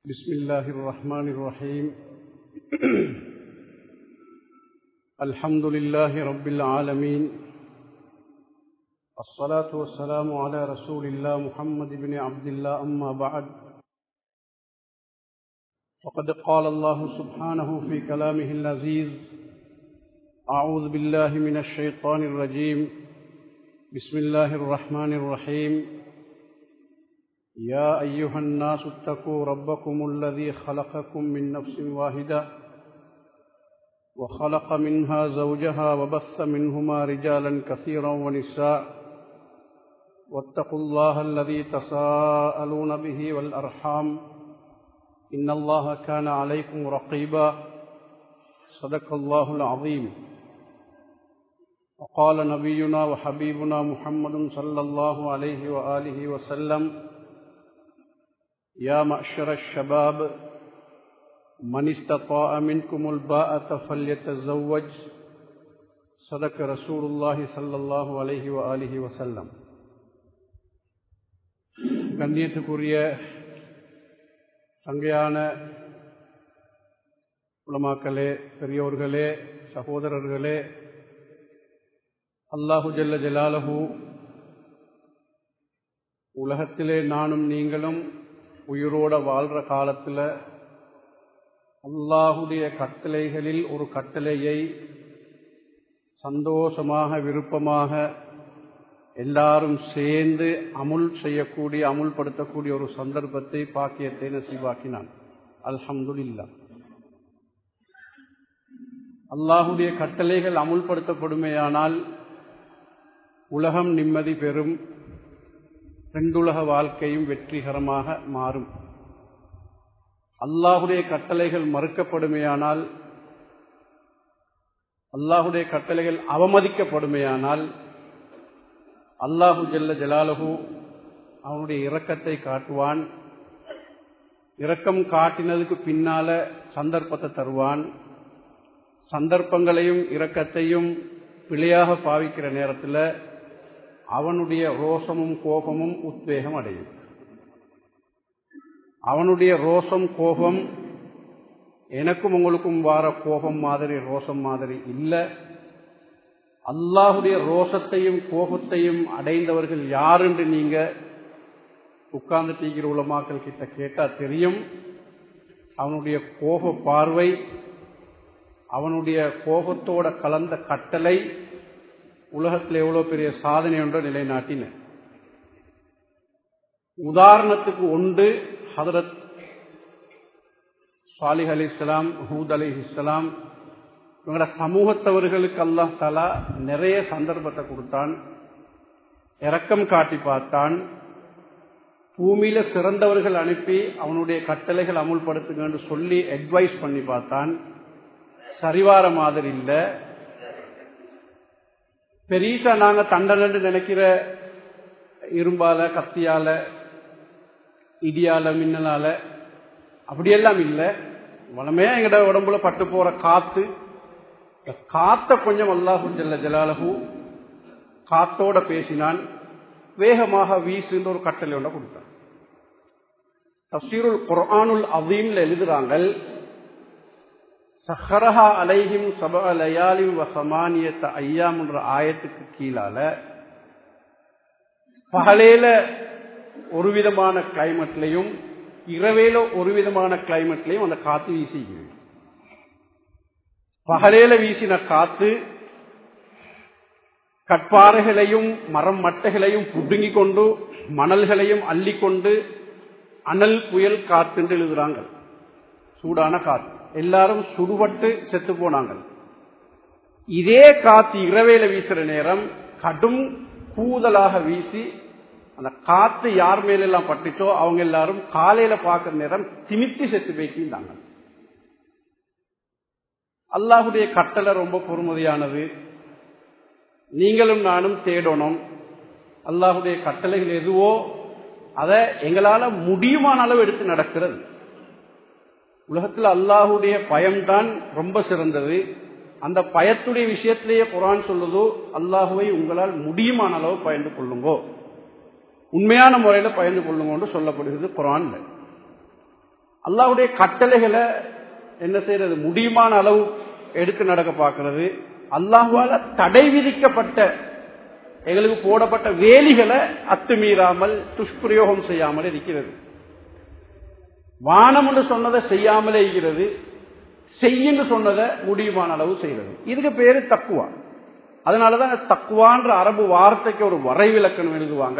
بسم الله الرحمن الرحيم الحمد لله رب العالمين الصلاة والسلام على رسول الله محمد بن عبد الله أما بعد وقد قال الله سبحانه في كلامه العزيز أعوذ بالله من الشيطان الرجيم بسم الله الرحمن الرحيم يا أيها الناس اتقوا ربكم الذي خلقكم من نفس واحدة وخلق منها زوجها وبث منهما رجالا كثيرا ونساء واتقوا الله الذي تساءلون به والأرحام إن الله كان عليكم رقيبا صدق الله العظيم وقال نبينا وحبيبنا محمد صلى الله عليه وآله وسلم يا معشر الشباب من استطاع منكم الباءة فليتزوج صدق رسول الله صلى الله عليه وآله وسلم கண்ணியத்துக்குரிய சங்கையான உலமாக்களே பெரியோர்களே சகோதரர்களே அல்லாஹு ஜல்ல ஜலாலஹு உலகத்திலே நானும் நீங்களும் உயிரோட வாழ்கிற காலத்தில் அல்லாஹுடைய கட்டளைகளில் ஒரு கட்டளையை சந்தோஷமாக விருப்பமாக எல்லாரும் சேர்ந்து அமுல் செய்யக்கூடிய அமுல்படுத்தக்கூடிய ஒரு சந்தர்ப்பத்தை பாக்கியத்தை நசீவாக்கினான் அல்ஹம்துல்லா அல்லாஹுடைய கட்டளைகள் அமுல்படுத்தப்படுமேயானால் உலகம் நிம்மதி பெறும் ரெண்டுலக வாழ்க்கையும் வெற்றிகரமாக மாறும் அல்லாஹுடைய கட்டளைகள் மறுக்கப்படுமையானால் அல்லாஹுடைய கட்டளைகள் அவமதிக்கப்படுமையானால் அல்லாஹு ஜல்ல ஜலாலகு அவனுடைய இரக்கத்தை காட்டுவான் இரக்கம் காட்டினதுக்கு பின்னால சந்தர்ப்பத்தை தருவான் சந்தர்ப்பங்களையும் இரக்கத்தையும் பிழையாக பாவிக்கிற நேரத்தில் அவனுடைய ரோசமும் கோபமும் உத்வேகம் அடையும் அவனுடைய ரோசம் கோபம் எனக்கும் உங்களுக்கும் வார கோபம் மாதிரி ரோசம் மாதிரி இல்லை அல்லாஹுடைய ரோசத்தையும் கோபத்தையும் அடைந்தவர்கள் யார் என்று நீங்க உட்கார்ந்து தீக்கிற உலமாக்கள் கிட்ட கேட்டா தெரியும் அவனுடைய கோப பார்வை அவனுடைய கோபத்தோட கலந்த கட்டளை உலகத்தில் எவ்வளோ பெரிய சாதனை ஒன்றை நிலைநாட்டின உதாரணத்துக்கு ஒன்று ஹதரத் சாலிஹ் அலி இஸ்லாம் ஹூத் அலி இஸ்லாம் இவங்களோட சமூகத்தவர்களுக்கு அல்லாஹ் தலா நிறைய சந்தர்ப்பத்தை கொடுத்தான் இறக்கம் காட்டி பார்த்தான் பூமியில சிறந்தவர்கள் அனுப்பி அவனுடைய கட்டளைகள் அமுல்படுத்துங்கன்னு சொல்லி அட்வைஸ் பண்ணி பார்த்தான் சரிவார மாதிரி இல்லை பெரியசா நாங்க தண்டனை நினைக்கிற இரும்பால கத்தியால இடியால மின்னலால அப்படியெல்லாம் இல்லை வளமே எங்கட உடம்புல பட்டு போற காத்து காத்த கொஞ்சம் அல்லாஹு ஜல்ல ஜலாலஹு காத்தோட பேசினான் வேகமாக வீசுன்ற ஒரு கட்டளை ஒன்றை கொடுத்தான் தப்சீருல் குர்ஆனுல் அதீம்ல எழுதுறாங்கள் சஹரஹா அலைஹிம் சப லயாலிம் வசமானியத்த ஐயாம்ன்ற ஆயத்துக்கு கீழால பகலேல ஒரு விதமான கிளைமேட்லையும் இரவேல ஒரு விதமான கிளைமேட்லையும் அந்த காத்து வீசிக்குது பகலேல வீசின காத்து கட்பாறைகளையும் மரம் மட்டைகளையும் புடுங்கி கொண்டு மணல்களையும் அள்ளிக்கொண்டு அனல் புயல் காத்து எழுதுறாங்க சூடான காத்து எல்லாரும் சுடுபட்டு செத்து போனாங்க இதே காத்து இரவேல வீசுற நேரம் கடும் கூதலாக வீசி அந்த காத்து யார் மேலெல்லாம் பட்டுச்சோ அவங்க எல்லாரும் காலையில பார்க்கிற நேரம் திமித்தி செத்து போய்க்கின்றாங்க அல்லாஹுடைய கட்டளை ரொம்ப பொறுமதியானது நீங்களும் நானும் தேடணும் அல்லாஹுடைய கட்டளைகள் எதுவோ அதை எங்களால முடியுமான அளவு எடுத்து நடக்கிறது உலகத்தில் அல்லாஹுடைய பயம்தான் ரொம்ப சிறந்தது அந்த பயத்துடைய விஷயத்திலேயே குரான் சொல்லுதோ அல்லாஹுவை உங்களால் முடியுமான அளவு பயந்து கொள்ளுங்கோ உண்மையான முறையில் பயந்து கொள்ளுங்கன்னு சொல்லப்படுகிறது குரான்ல அல்லாஹுடைய கட்டளைகளை என்ன செய்யறது முடியுமான அளவு எடுத்து நடக்க பார்க்கிறது அல்லாஹுவால தடை விதிக்கப்பட்ட எங்களுக்கு போடப்பட்ட வேலிகளை அத்துமீறாமல் துஷ்பிரயோகம் செய்யாமல் இருக்கிறது வானம் என்று சொன்னதை செய்யாமலே இருக்கிறது செய்யுன்னு சொன்னதை முடியுமான அளவு செய்கிறது இதுக்கு பேரு தக்குவா அதனாலதான் தக்குவான்ற அரபு வார்த்தைக்கு ஒரு வரைவிலக்கணம் எழுதுவாங்க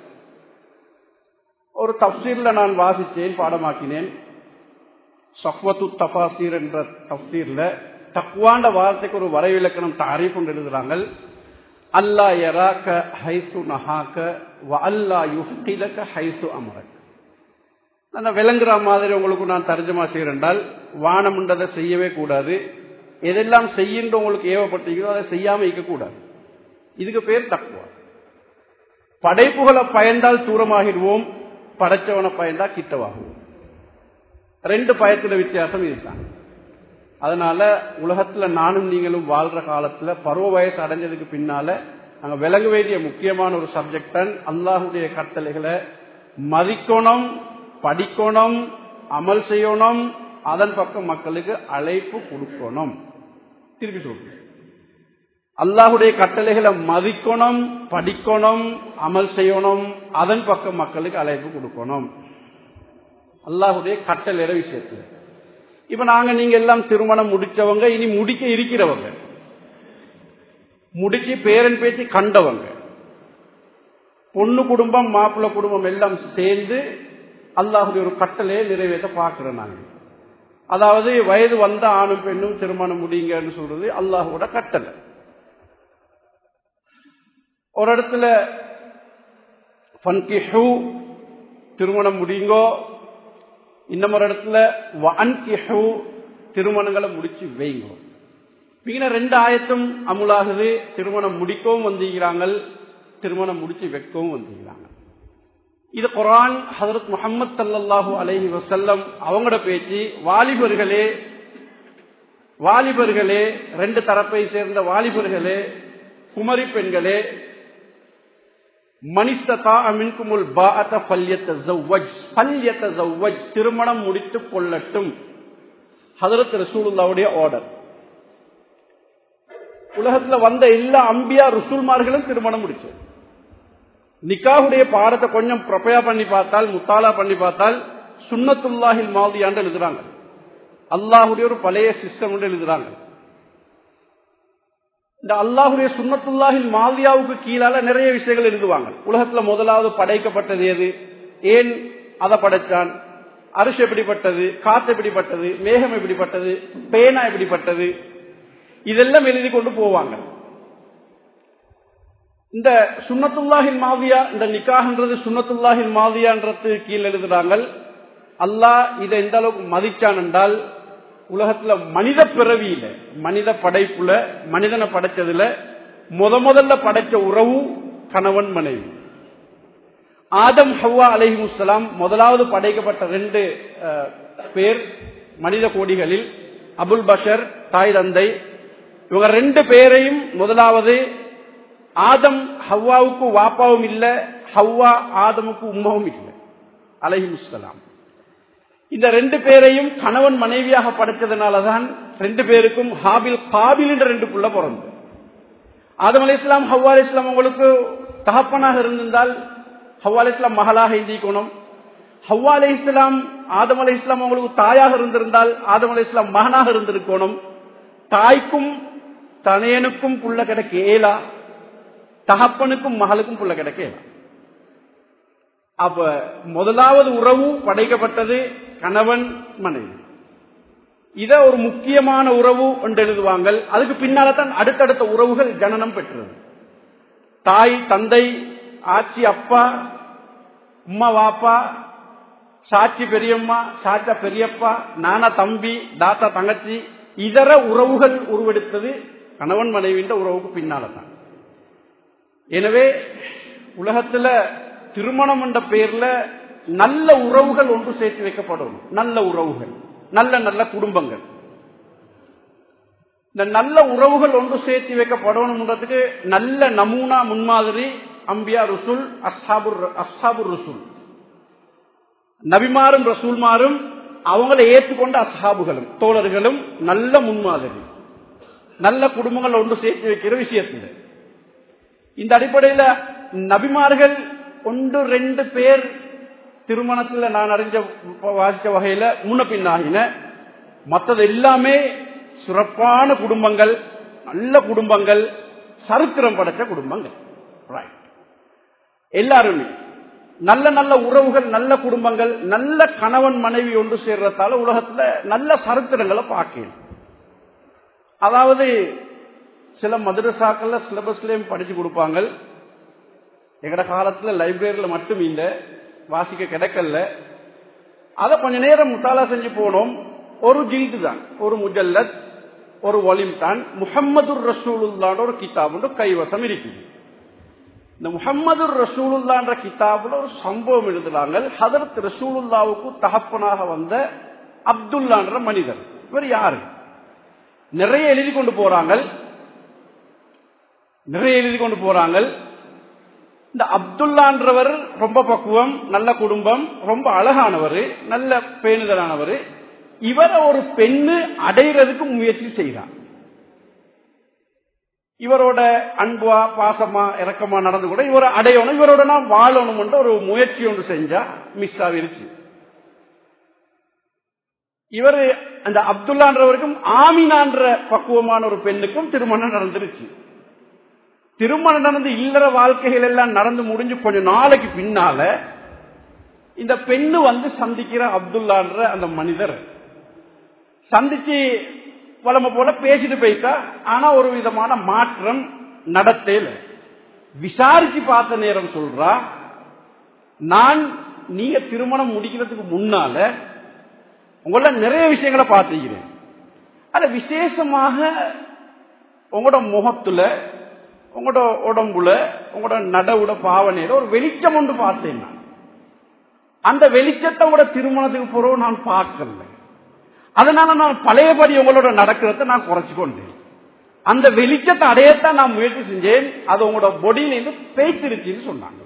ஒரு தப்சீர்ல நான் வாசித்தேன் பாடமாக்கினேன் சஃவத்து தபாசீர் என்ற தப்சீர்ல தக்குவாண்ட வார்த்தைக்கு ஒரு வரைவிலக்கணம் தாரீஃப் கொண்டு எழுதுறாங்க அல்லா எராக்க ஹைசு நஹாக்க வ அல்லா யுஹ்கிதக ஹைசு அமரக் நான் விளங்குற மாதிரி உங்களுக்கு நான் தர்ஜமா செய்கிறேன்டால் வானமுண்டதை செய்யவே கூடாது எதெல்லாம் செய்கின்ற உங்களுக்கு ஏவப்பட்டீங்களோ அதை செய்யாம இருக்கக்கூடாது இதுக்கு பேர் தக்குவா படைப்புகளை பயந்தால் தூரமாகிடுவோம் படைச்சவனை பயந்தா கிட்டவாகுவோம் ரெண்டு பயத்துல வித்தியாசம் இதுதான் அதனால உலகத்துல நானும் நீங்களும் வாழ்ற காலத்துல பருவ வயசு அடைஞ்சதுக்கு பின்னால நாங்க விளங்க வேண்டிய முக்கியமான ஒரு சப்ஜெக்ட் தான் அல்லாஹுடைய கட்டளைகளை மதிக்கணும் படிக்கணும் அமல் செய்யணும் அதன் பக்கம் மக்களுக்கு அழைப்பு கொடுக்கணும் திருப்பி சொல்றேன் அல்லாஹுடைய கட்டளைகளை மதிக்கணும் படிக்கணும் அமல் செய்யணும் அதன் பக்கம் மக்களுக்கு அழைப்பு கொடுக்கணும் அல்லாஹுடைய கட்டளைற விஷயத்துல இப்ப நாங்க நீங்க எல்லாம் திருமணம் முடிச்சவங்க இனி முடிக்க இருக்கிறவங்க முடிச்சு பேரன் பேச்சு கண்டவங்க பொண்ணு குடும்பம் மாப்பிள்ளை குடும்பம் எல்லாம் சேர்ந்து அல்லாஹுடைய ஒரு கட்டளையை நிறைவேற்ற பார்க்கிறோம் நாங்க அதாவது வயது வந்த ஆணும் பெண்ணும் திருமணம் முடியுங்கன்னு சொல்றது அல்லாஹோட கட்டளை ஒரு இடத்துல திருமணம் முடியுங்கோ இன்னமொரு இடத்துல வன்கிஹு திருமணங்களை முடிச்சு வைங்கோ பின்ன ரெண்டு ஆயத்தும் அமுலாகுது திருமணம் முடிக்கவும் வந்திருக்கிறாங்க திருமணம் முடிச்சு வைக்கவும் வந்திருக்கிறாங்க இது குரான் ஹசரத் முகமது சல்லாஹூ அலஹி வசல்லம் அவங்களோட பேச்சு வாலிபர்களே வாலிபர்களே ரெண்டு தரப்பை சேர்ந்த வாலிபர்களே குமரி பெண்களே மனிஸ்தா அமின்குமுல் திருமணம் முடித்துக் கொள்ளட்டும் ஹதரத் ரசூலுல்லாவுடைய ஆர்டர் உலகத்துல வந்த எல்லா அம்பியா ருசூல்மார்களும் திருமணம் முடிச்சு நிக்காவுடைய பாடத்தை கொஞ்சம் ப்ரொப்பையா பண்ணி பார்த்தால் முத்தாலா பண்ணி பார்த்தால் சுண்ணத்துல்லாஹில் மாதியாண்டு எழுதுறாங்க அல்லாஹுடைய ஒரு பழைய சிஸ்டம் எழுதுறாங்க இந்த அல்லாஹுடைய சுண்ணத்துல்லாஹில் மாதியாவுக்கு கீழால நிறைய விஷயங்கள் எழுதுவாங்க உலகத்துல முதலாவது படைக்கப்பட்டது எது ஏன் அதை படைச்சான் அரிசி எப்படிப்பட்டது காத்து எப்படிப்பட்டது மேகம் எப்படிப்பட்டது பேனா எப்படிப்பட்டது இதெல்லாம் எழுதி கொண்டு போவாங்க இந்த சுண்ணத்துல்லாஹின் மாவியா இந்த நிக்காகன்றது சுண்ணத்துல்லாஹின் மாவியான்றது கீழே எழுதுறாங்க அல்லாஹ் இதை எந்த அளவுக்கு மதிச்சான் என்றால் உலகத்துல மனித பிறவியில மனித படைப்புல மனிதனை படைச்சதுல முத முதல்ல படைச்ச உறவு கணவன் மனைவி ஆதம் ஹவ்வா அலஹி முஸ்லாம் முதலாவது படைக்கப்பட்ட ரெண்டு பேர் மனித கோடிகளில் அபுல் பஷர் தாய் தந்தை இவங்க ரெண்டு பேரையும் முதலாவது ஆதம் ஹவ்வாவுக்கு வாப்பாவும் இல்ல ஹவ்வா ஆதமுக்கு உம்மாவும் இல்லை அலஹி முஸ்லாம் இந்த ரெண்டு பேரையும் கணவன் மனைவியாக படைச்சதுனாலதான் ரெண்டு பேருக்கும் ஹாபில் காபில் என்ற ரெண்டு புள்ள பிறந்து ஆதம் அலி இஸ்லாம் ஹவ்வா அலி இஸ்லாம் உங்களுக்கு தகப்பனாக இருந்திருந்தால் ஹவ்வா அலி இஸ்லாம் மகளாக எழுதிக்கணும் ஹவ்வா அலி இஸ்லாம் ஆதம் அலி இஸ்லாம் உங்களுக்கு தாயாக இருந்திருந்தால் ஆதம் அலி இஸ்லாம் மகனாக இருந்திருக்கணும் தாய்க்கும் தனையனுக்கும் புள்ள கிடைக்க ஏலா தகப்பனுக்கும் மகளுக்கும் புள்ள கிடைக்க ஏலா அப்ப முதலாவது உறவு படைக்கப்பட்டது கணவன் மனைவி இத ஒரு முக்கியமான உறவு என்று எழுதுவாங்க அதுக்கு பின்னால தான் அடுத்தடுத்த உறவுகள் ஜனனம் பெற்றது தாய் தந்தை ஆச்சி அப்பா உம்மா வாப்பா சாட்சி பெரியம்மா சாச்சா பெரியப்பா நானா தம்பி தாத்தா தங்கச்சி இதர உறவுகள் உருவெடுத்தது கணவன் மனைவின்ற உறவுக்கு பின்னால தான் எனவே உலகத்துல திருமணம் என்ற பெயர்ல நல்ல உறவுகள் ஒன்று சேர்த்து வைக்கப்படும் நல்ல உறவுகள் நல்ல நல்ல குடும்பங்கள் இந்த நல்ல உறவுகள் ஒன்று சேர்த்து வைக்கப்படணும்ன்றதுக்கு நல்ல நமூனா முன்மாதிரி அம்பியா ருசுல் அஸ்ஹாபுர் அஸ்ஹாபுர் ருசுல் நபிமாரும் ரசூல்மாரும் அவங்களை ஏற்றுக்கொண்ட அசாபுகளும் தோழர்களும் நல்ல முன்மாதிரி நல்ல குடும்பங்கள் ஒன்று சேர்த்து வைக்கிற விஷயத்தில் இந்த அடிப்படையில் நபிமார்கள் ஒன்று ரெண்டு பேர் திருமணத்தில் நான் அறிஞ்ச வாசித்த வகையில முன்ன பின்னாகின மற்றது எல்லாமே சிறப்பான குடும்பங்கள் நல்ல குடும்பங்கள் சரித்திரம் படைச்ச குடும்பங்கள் ரைட் எல்லாருமே நல்ல நல்ல உறவுகள் நல்ல குடும்பங்கள் நல்ல கணவன் மனைவி ஒன்று சேர்றதால உலகத்துல நல்ல சரித்திரங்களை பார்க்கலாம் அதாவது சில மதுரசாக்கள்ல சிலபஸ்லயும் படிச்சு கொடுப்பாங்க எங்கட காலத்துல லைப்ரரியில மட்டும் இல்ல வாசிக்க கிடைக்கல அதை கொஞ்ச நேரம் முத்தாலா செஞ்சு போனோம் ஒரு ஜில்து தான் ஒரு முஜல்லத் ஒரு வலிம் தான் முகம்மது ரசூலுல்லான ஒரு கிதாபு கைவசம் இருக்குது இந்த முகம்மது ரசூலுல்லான்ற கிதாபுல ஒரு சம்பவம் எழுதுறாங்க ஹதரத் ரசூலுல்லாவுக்கு தகப்பனாக வந்த அப்துல்லான்ற மனிதர் இவர் யாரு நிறைய எழுதி கொண்டு போறாங்க நிறைய எழுதி கொண்டு போறாங்க இந்த அப்துல்லான்றவர் ரொம்ப பக்குவம் நல்ல குடும்பம் ரொம்ப அழகானவர் நல்ல பேணுதலானவர் இவரை ஒரு பெண்ணு அடைகிறதுக்கு முயற்சி செய்கிறார் இவரோட அன்பா பாசமா இறக்கமா நடந்து கூட இவரை அடையணும் இவரோட நான் வாழணும் ஒரு முயற்சி ஒன்று செஞ்சா மிஸ் ஆகிருச்சு இவர் அந்த அப்துல்லான்றவருக்கும் ஆமினான்ற பக்குவமான ஒரு பெண்ணுக்கும் திருமணம் நடந்துருச்சு திருமணம் நடந்து இல்லற வாழ்க்கைகள் எல்லாம் நடந்து முடிஞ்சு கொஞ்ச நாளைக்கு பின்னால இந்த பெண்ணு வந்து சந்திக்கிற அப்துல்லான்ற அந்த மனிதர் சந்திச்சு வளம போல பேசிட்டு போயிட்டா ஆனா ஒரு விதமான மாற்றம் நடத்தையில விசாரிச்சு பார்த்த நேரம் சொல்றா நான் நீங்க திருமணம் முடிக்கிறதுக்கு முன்னால உங்கள நிறைய விஷயங்களை பார்த்துக்கிறேன் அது விசேஷமாக உங்களோட முகத்துல உங்களோட உடம்புல உங்களோட நடவுட பாவனையில ஒரு வெளிச்சம் ஒன்று பார்த்தேன் நான் அந்த வெளிச்சத்தை உங்களோட திருமணத்துக்கு பிறகு நான் பார்க்கல அதனால நான் பழையபடி உங்களோட நடக்கிறத நான் குறைச்சு கொண்டேன் அந்த வெளிச்சத்தை அடையத்தான் நான் முயற்சி செஞ்சேன் அது உங்களோட பொடியிலிருந்து பேய்த்திருச்சுன்னு சொன்னாங்க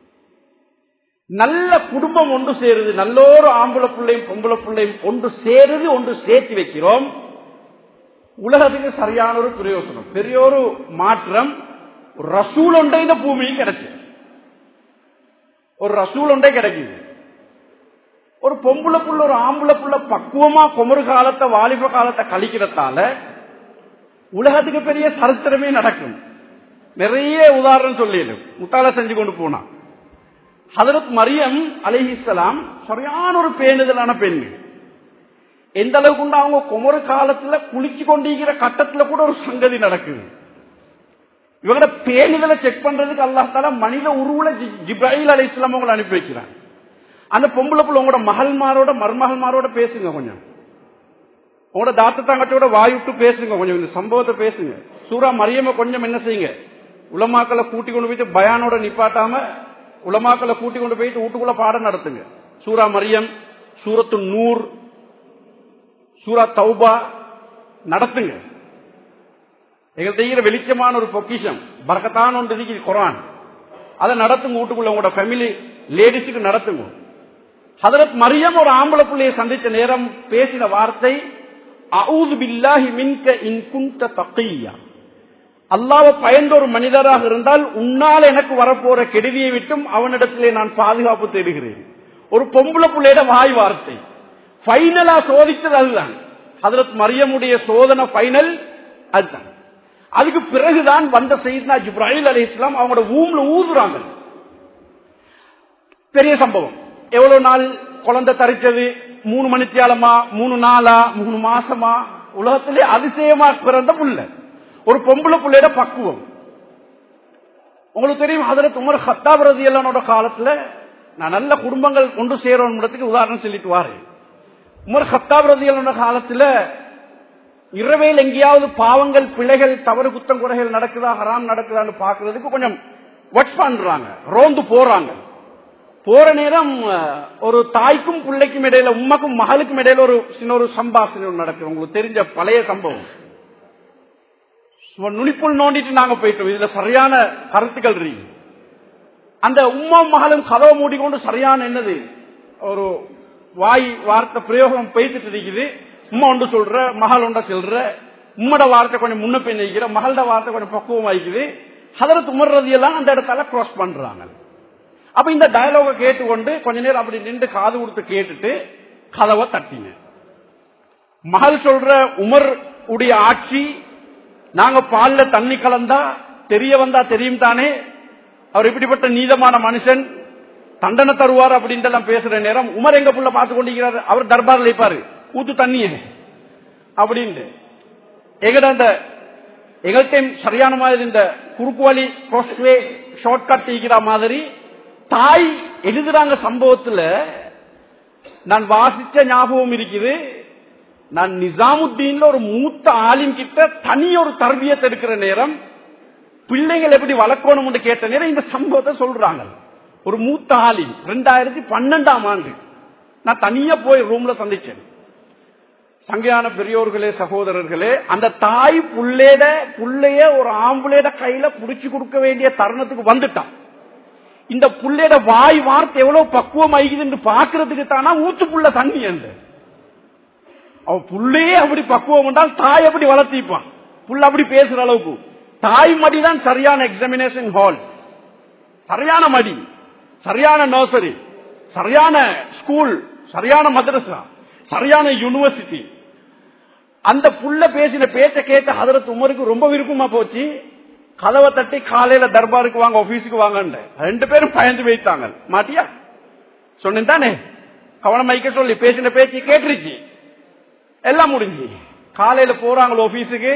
நல்ல குடும்பம் ஒன்று சேருது நல்லோரு ஆம்பளை பிள்ளையும் பொம்பளை பிள்ளையும் ஒன்று சேருது ஒன்று சேர்த்து வைக்கிறோம் உலகத்துக்கு சரியான ஒரு பிரயோசனம் பெரிய ஒரு மாற்றம் ஒரு ரசூல் ஒன்றை இந்த பூமியில் கிடைச்சு ஒரு ரசூல் ஒன்றை கிடைக்குது ஒரு பொம்பளை புள்ள ஒரு ஆம்பளை புள்ள பக்குவமா குமரு காலத்தை வாலிப காலத்தை கழிக்கிறதால உலகத்துக்கு பெரிய சரித்திரமே நடக்கும் நிறைய உதாரணம் சொல்லிடும் முத்தால செஞ்சு கொண்டு போனா ஹதரத் மரியம் அலிஹிஸ்லாம் சரியான ஒரு பேணுதலான பெண் எந்த அளவுக்கு அவங்க குமரு காலத்துல குளிச்சு கொண்டிருக்கிற கட்டத்துல கூட ஒரு சங்கதி நடக்குது இவங்களோட பேணுதலை செக் பண்றதுக்கு அல்லாஹால மனித உருவுல ஜிப்ராஹில் அலி இஸ்லாம் அவங்களை அனுப்பி வைக்கிறாங்க அந்த பொம்பளை புள்ள உங்களோட மகள்மாரோட மருமகள்மாரோட பேசுங்க கொஞ்சம் உங்களோட தாத்த தாங்கட்டோட வாயுட்டு பேசுங்க கொஞ்சம் இந்த சம்பவத்தை பேசுங்க சூரா மரியம கொஞ்சம் என்ன செய்யுங்க உலமாக்களை கூட்டி கொண்டு போயிட்டு பயானோட நிப்பாட்டாம உலமாக்களை கூட்டி கொண்டு போயிட்டு வீட்டுக்குள்ள பாடம் நடத்துங்க சூரா மரியம் சூரத்து நூர் சூரா தௌபா நடத்துங்க எங்க செய்கிற வெளிச்சமான ஒரு பொக்கிஷம் பறக்கத்தான ஒன்று இருக்குது குரான் அதை நடத்துங்க வீட்டுக்குள்ள உங்களோட ஃபேமிலி லேடிஸுக்கு நடத்துங்க ஹதரத் மரியம் ஒரு ஆம்பளை பிள்ளையை சந்திச்ச நேரம் பேசின வார்த்தை அவுது பில்லாஹி மின்க இன்குந்த தக்கையா அல்லாவை பயந்த ஒரு மனிதராக இருந்தால் உன்னால் எனக்கு வரப்போற கெடுதியை விட்டும் அவனிடத்திலே நான் பாதுகாப்பு தேடுகிறேன் ஒரு பொம்பளை பிள்ளையிட வாய் வார்த்தை பைனலா சோதித்தது அதுதான் ஹதரத் மரியமுடைய சோதனை பைனல் அதுதான் அதுக்கு பிறகுதான் வந்த செய்தினா ஜிப்ராஹில் அலி இஸ்லாம் அவங்களோட ஊம்ல ஊதுறாங்க பெரிய சம்பவம் எவ்வளவு நாள் குழந்தை தரிச்சது மூணு மணித்தியாலமா மூணு நாளா மூணு மாசமா உலகத்திலே அதிசயமா பிறந்த புள்ள ஒரு பொம்பளை புள்ளையோட பக்குவம் உங்களுக்கு தெரியும் ஹதரத் உமர் ஹத்தாப் ரதியல்லனோட காலத்துல நான் நல்ல குடும்பங்கள் கொண்டு சேரணுன்றதுக்கு உதாரணம் சொல்லிட்டு வாரு உமர் ஹத்தாப் ரதியல்லனோட காலத்துல இரவையில் எங்கேயாவது பாவங்கள் பிழைகள் தவறு குத்தம் குறைகள் நடக்குதா ஹராம் நடக்குதான்னு பாக்குறதுக்கு கொஞ்சம் வாட்ச் பண்றாங்க ரோந்து போறாங்க போற நேரம் ஒரு தாய்க்கும் பிள்ளைக்கும் இடையில உம்மக்கும் மகளுக்கும் இடையில ஒரு சின்ன ஒரு சம்பாஷணை நடக்குது உங்களுக்கு தெரிஞ்ச பழைய சம்பவம் நுனிப்புள் நோண்டிட்டு நாங்க போயிட்டோம் இதுல சரியான கருத்துக்கள் இருக்கு அந்த உம்மா மகளும் கதவை மூடிக்கொண்டு சரியான என்னது ஒரு வாய் வார்த்தை பிரயோகம் பேசிட்டு இருக்குது உம்மா ஒன்று சொல்ற மகள் ஒன்ற சொல்ற உம்மட வார்த்தை கொஞ்சம் முன்ன பின் வைக்கிற மகளோட வார்த்தை கொஞ்சம் பக்குவம் வைக்குது ஹதரத் உமர் ரதியெல்லாம் அந்த இடத்தால கிராஸ் பண்றாங்க அப்ப இந்த டயலாக கேட்டுக்கொண்டு கொஞ்ச நேரம் அப்படி நின்று காது கொடுத்து கேட்டுட்டு கதவை தட்டின மகள் சொல்ற உமர் உடைய ஆட்சி நாங்க பால்ல தண்ணி கலந்தா தெரிய வந்தா தெரியும் தானே அவர் இப்படிப்பட்ட நீதமான மனுஷன் தண்டனை தருவார் அப்படின்ட்டு எல்லாம் பேசுற நேரம் உமர் எங்க புள்ள பார்த்து கொண்டிருக்கிறார் அவர் தர்பார்ல இருப்பாரு ஊத்து தண்ணிய அப்படின்ட்டு எங்கட அந்த எங்கள்கிட்ட சரியான மாதிரி இந்த குறுக்கு வழி crossway ஷார்ட்கட் இருக்கிற மாதிரி தாய் எழுதுறாங்க சம்பவத்துல நான் வாசிச்ச ஞாபகம் இருக்குது நான் நிசாமுத்தீன்ல ஒரு மூத்த ஆலிம் கிட்ட தனி ஒரு தர்பியத்தை எடுக்கிற நேரம் பிள்ளைகள் எப்படி வளர்க்கணும் கேட்ட நேரம் இந்த சம்பவத்தை சொல்றாங்க ஒரு மூத்த ஆலிம் ரெண்டாயிரத்தி பன்னெண்டாம் ஆண்டு நான் தனியா போய் ரூம்ல சந்திச்சேன் சங்கையான பெரியோர்களே சகோதரர்களே அந்த தாய் புள்ளேட புள்ளைய ஒரு ஆம்புலேட கையில புடிச்சு கொடுக்க வேண்டிய தருணத்துக்கு வந்துட்டான் இந்த புள்ளையோட வாய் வார்த்தை எவ்வளவு பக்குவம் ஆகிதுன்னு பாக்குறதுக்கு தானா ஊத்து புள்ள தண்ணி என்று அவ புள்ளையே அப்படி பக்குவம் என்றால் தாய் அப்படி வளர்த்திப்பான் புள்ள அப்படி பேசுற அளவுக்கு தாய் மடி தான் சரியான எக்ஸாமினேஷன் ஹால் சரியான மடி சரியான நர்சரி சரியான ஸ்கூல் சரியான மதரசா சரியான யூனிவர்சிட்டி அந்த புள்ள பேசின பேச்ச கேட்ட ஹதரத் உமருக்கு ரொம்ப விருப்பமா போச்சு கதவை தட்டி காலையில தர்பாருக்கு வாங்க ஆபீஸுக்கு வாங்க ரெண்டு பேரும் பயந்து வைத்தாங்க மாட்டியா சொன்னேன் தானே கவனம் வைக்க சொல்லி பேசின பேச்சு கேட்டுருச்சு எல்லாம் முடிஞ்சு காலையில போறாங்க ஆபீஸுக்கு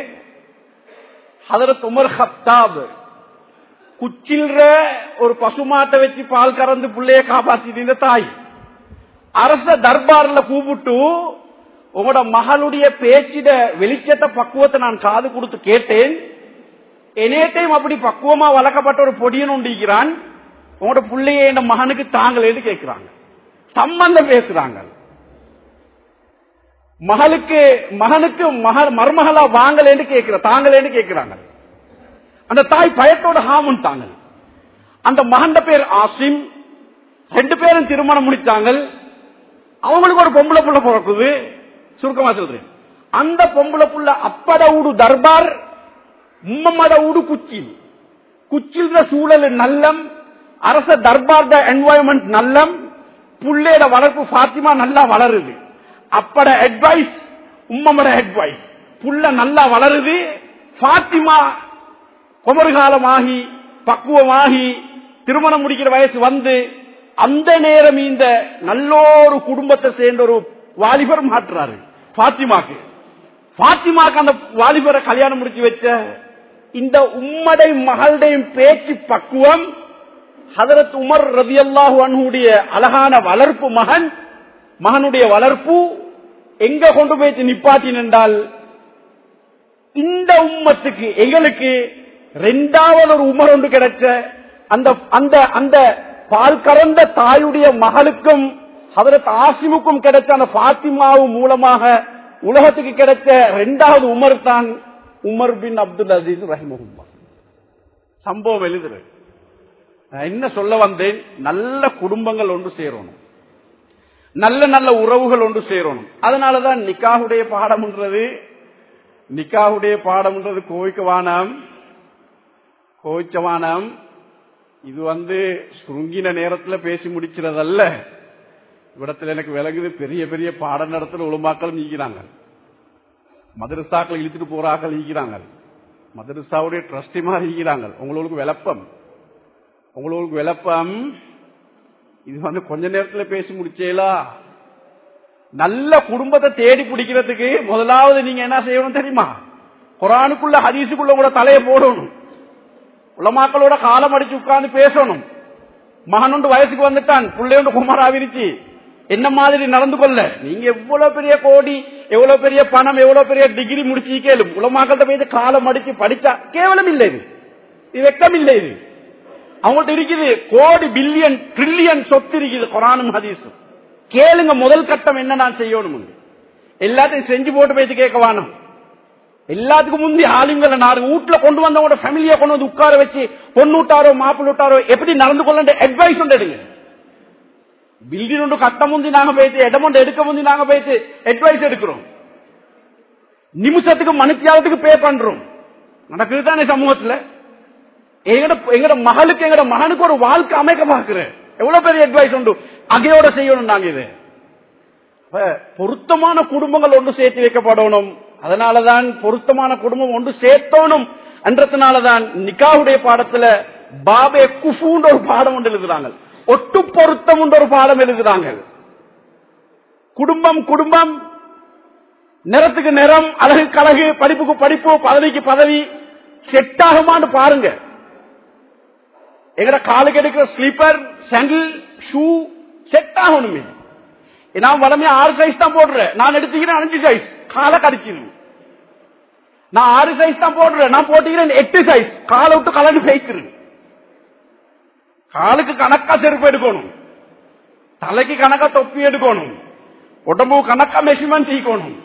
ஹதரத் உமர் ஹத்தாப் குச்சில்ற ஒரு பசுமாட்டை வச்சு பால் கறந்து புள்ளைய காப்பாத்திட்டு இந்த தாய் அரச தர்பார்ல கூப்பிட்டு உங்களோட மகளுடைய பேச்சிட வெளிச்சத்தை பக்குவத்தை நான் காது கொடுத்து கேட்டேன் என்னேட்டையும் அப்படி பக்குவமா வளர்க்கப்பட்ட ஒரு பொடியன் உண்டிக்கிறான் உங்களோட பிள்ளைய என் மகனுக்கு தாங்களேன்னு கேட்கிறாங்க சம்பந்தம் பேசுறாங்க மகளுக்கு மகனுக்கு மக மருமகளா வாங்கலேன்னு கேட்கிற தாங்களேன்னு கேட்கிறாங்க அந்த தாய் பயத்தோட ஹாமன் தாங்க அந்த மகன் பேர் ஆசிம் ரெண்டு பேரும் திருமணம் முடிச்சாங்க அவங்களுக்கு ஒரு பொம்பளை புள்ள பிறக்குது சுருக்கமா சொல்றேன் அந்த பொம்பளை புள்ள அப்பட ஊடு தர்பார் உம்மமட ஊடு குச்சில் குச்சில்ற சூழல் நல்லம் அரச தர்பார் என்வாயன்மெண்ட் நல்லம் புள்ளையோட வளர்ப்பு பாத்திமா நல்லா வளருது அப்பட அட்வைஸ் உம்மமட அட்வைஸ் புள்ள நல்லா வளருது பாத்திமா குமர்காலமாகி பக்குவமாகி திருமணம் முடிக்கிற வயசு வந்து அந்த நேரம் இந்த நல்லோரு குடும்பத்தை சேர்ந்த ஒரு வாலிபர் மாற்றுறாரு பாத்திமாக்கு பாத்திமாக்கு அந்த வாலிபரை கல்யாணம் முடிச்சு வச்ச இந்த உம்மடை மகளுடையும் பேச்சு பக்குவம் ஹதரத் உமர் ரவி அல்லாஹு அன்னுடைய அழகான வளர்ப்பு மகன் மகனுடைய வளர்ப்பு எங்க கொண்டு போய் நிப்பாட்டின் என்றால் இந்த உம்மத்துக்கு எங்களுக்கு ரெண்டாவது ஒரு உமர் ஒன்று கிடைச்ச அந்த அந்த அந்த பால் கறந்த தாயுடைய மகளுக்கும் ஹதரத் ஆசிமுக்கும் கிடைச்ச அந்த பாத்திமாவு மூலமாக உலகத்துக்கு கிடைச்ச இரண்டாவது உமர் தான் உமர் பின் அப்துல் அசீஸ் ரஹிமஹுல்லா சம்பவம் எழுதுற நான் என்ன சொல்ல வந்தேன் நல்ல குடும்பங்கள் ஒன்று சேரணும் நல்ல நல்ல உறவுகள் ஒன்று சேரணும் அதனாலதான் நிக்காவுடைய பாடம்ன்றது நிக்காவுடைய பாடம்ன்றது கோவிக்க வானம் கோவிச்ச வானம் இது வந்து சுருங்கின நேரத்துல பேசி முடிக்கிறதல்ல இவ்விடத்துல எனக்கு விலகுது பெரிய பெரிய பாடம் நடத்துல உளுமாக்கள் நீக்கிறாங்க மதரசாக்கள் இழுத்துட்டு போறாக்கள் ஈக்கிறாங்க மதரசாவுடைய ட்ரஸ்டிமா ஈக்கிறாங்க உங்களுக்கு விளப்பம் உங்களுக்கு விளப்பம் இது வந்து கொஞ்ச நேரத்துல பேசி முடிச்சேலா நல்ல குடும்பத்தை தேடி பிடிக்கிறதுக்கு முதலாவது நீங்க என்ன செய்யணும் தெரியுமா குரானுக்குள்ள ஹதீஸுக்குள்ள கூட தலையை போடணும் உலமாக்களோட காலம் அடிச்சு உட்கார்ந்து பேசணும் மகனுண்டு வயசுக்கு வந்துட்டான் பிள்ளையோண்டு குமாராவிருச்சு என்ன மாதிரி நடந்து கொள்ள நீங்க எவ்வளவு பெரிய கோடி எவ்வளவு பெரிய பணம் எவ்வளவு பெரிய டிகிரி முடிச்சு கேளும் உலமாக்கள்கிட்ட போய் காலம் அடிச்சு படிச்சா கேவலம் இல்லை இது இது வெக்கம் இல்லை இது அவங்கள்ட்ட இருக்குது கோடி பில்லியன் ட்ரில்லியன் சொத்து இருக்குது குரானும் ஹதீஸும் கேளுங்க முதல் கட்டம் என்ன நான் செய்யணும் எல்லாத்தையும் செஞ்சு போட்டு போயிட்டு கேட்க வானம் எல்லாத்துக்கும் முந்தி ஆளுங்களை நாடு வீட்டுல கொண்டு வந்தவங்க ஃபேமிலியை கொண்டு வந்து உட்கார வச்சு பொண்ணு விட்டாரோ மாப்பிள்ள விட்டாரோ எப்படி நடந்து கொள்ள அட்வைஸ் எடுங்க பில்டிங் ஒன்று கட்ட முந்தி நாங்க போயிட்டு இடம் ஒன்று எடுக்க முந்தி நாங்க போயிட்டு அட்வைஸ் எடுக்கிறோம் நிமிஷத்துக்கு மணித்தியாவதுக்கு பே பண்றோம் நடக்குது தானே சமூகத்துல எங்கட எங்கட மகளுக்கு எங்கட மகனுக்கு ஒரு வாழ்க்கை அமைக்க பார்க்கிறேன் எவ்வளவு பெரிய அட்வைஸ் உண்டு அகையோட செய்யணும் நாங்க இது அப்ப பொருத்தமான குடும்பங்கள் ஒன்று சேர்த்து வைக்கப்படணும் அதனாலதான் பொருத்தமான குடும்பம் ஒன்று சேர்த்தோணும் என்றதுனாலதான் நிக்காவுடைய பாடத்துல பாபே குஃபுன்ற ஒரு பாடம் ஒன்று எழுதுறாங்க ஒட்டு பொருத்தம் ஒரு பாடம் எழுதுறாங்க குடும்பம் குடும்பம் நிறத்துக்கு நிறம் அழகுக்கு அழகு படிப்புக்கு படிப்பு பதவிக்கு பதவி செட் ஆகுமான்னு பாருங்க எங்கட காலுக்கு எடுக்கிற ஸ்லீப்பர் சாண்டில் ஷூ செட் ஆகணுமே நான் வளமையா ஆறு சைஸ் தான் போடுறேன் நான் எடுத்துக்கிறேன் அஞ்சு சைஸ் காலை கடிச்சிடும் நான் ஆறு சைஸ் தான் போடுறேன் நான் போட்டுக்கிறேன் எட்டு சைஸ் காலை விட்டு கலந்து பேய்க்கிறேன் காலுக்கு கணக்கா செருப்பு எடுக்கணும் தலைக்கு கணக்கா தொப்பி எடுக்கணும் உடம்பு கணக்கா மெஷர்மெண்ட் தீக்கணும்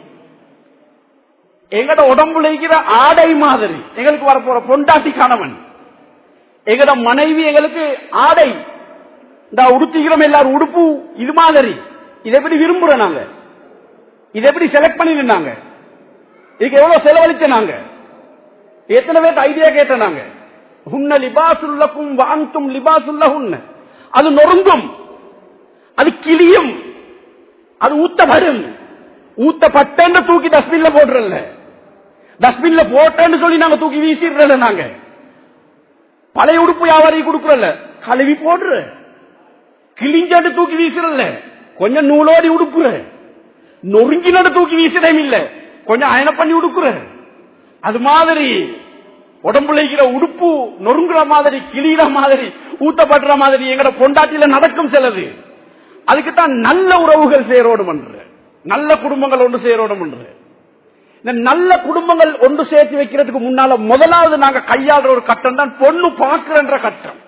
எங்கட உடம்புல இருக்கிற ஆடை மாதிரி எங்களுக்கு வரப்போற பொண்டாட்டி கணவன் எங்கட மனைவி எங்களுக்கு ஆடை இந்த உடுத்திக்கிறோம் எல்லாரும் உடுப்பு இது மாதிரி இதை எப்படி விரும்புறோம் நாங்க இதை எப்படி செலக்ட் பண்ணி நாங்க இதுக்கு எவ்வளவு செலவழிச்ச நாங்க எத்தனை பேர்த்து ஐடியா கேட்ட நாங்க உன்ன லிபாசுல்லக்கும் வாந்தும் லிபாசுல்ல உன்ன அது நொறுங்கும் அது கிளியும் அது ஊத்தப்படும் ஊத்தப்பட்டேன்னு தூக்கி டஸ்ட்பின்ல போடுறல டஸ்ட்பின்ல போட்டேன்னு சொல்லி நாங்க தூக்கி வீசிடுறல நாங்க பழைய உடுப்பு வியாபாரி கொடுக்கறல கழுவி போடுற கிழிஞ்சாட்டு தூக்கி வீசுறல கொஞ்சம் நூலோடி உடுப்புற நொறுங்கினோட தூக்கி வீசுறேன் இல்ல கொஞ்சம் அயன பண்ணி உடுக்குற அது மாதிரி உடம்புல இருக்கிற உடுப்பு நொறுங்குற மாதிரி கிளியிற மாதிரி ஊத்தப்படுற மாதிரி எங்கட பொண்டாட்டியில நடக்கும் சிலது அதுக்குத்தான் நல்ல உறவுகள் சேரோடும் என்று நல்ல குடும்பங்கள் ஒன்று சேரோடும் என்று இந்த நல்ல குடும்பங்கள் ஒன்று சேர்த்து வைக்கிறதுக்கு முன்னால முதலாவது நாங்க கையாளுற ஒரு கட்டம் தான் பொண்ணு பார்க்கிற கட்டம்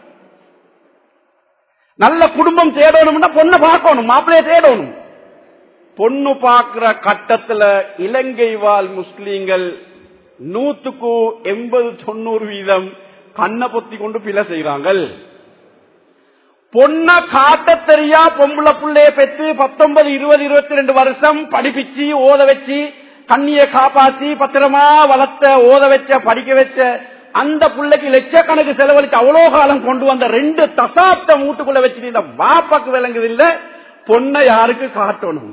நல்ல குடும்பம் தேடணும்னா பொண்ணை பார்க்கணும் மாப்பிள்ளைய தேடணும் பொண்ணு பார்க்கிற கட்டத்துல இலங்கை வாழ் முஸ்லீம்கள் நூத்துக்கு எண்பது தொண்ணூறு வீதம் கண்ணை பொத்தி கொண்டு பிழை செய்யறாங்க பொண்ண காட்ட தெரியா பொம்பளை பிள்ளைய பெற்று பத்தொன்பது இருபது இருபத்தி ரெண்டு வருஷம் படிப்பிச்சு ஓத வச்சு கண்ணிய காப்பாத்தி பத்திரமா வளர்த்த ஓத வச்ச படிக்க வச்ச அந்த பிள்ளைக்கு லட்சக்கணக்கு செலவழிச்சு அவ்வளவு காலம் கொண்டு வந்த ரெண்டு தசாப்த மூட்டுக்குள்ள வச்சுட்டு இந்த வாப்பாக்கு விளங்குது இல்ல பொண்ணை யாருக்கு காட்டணும்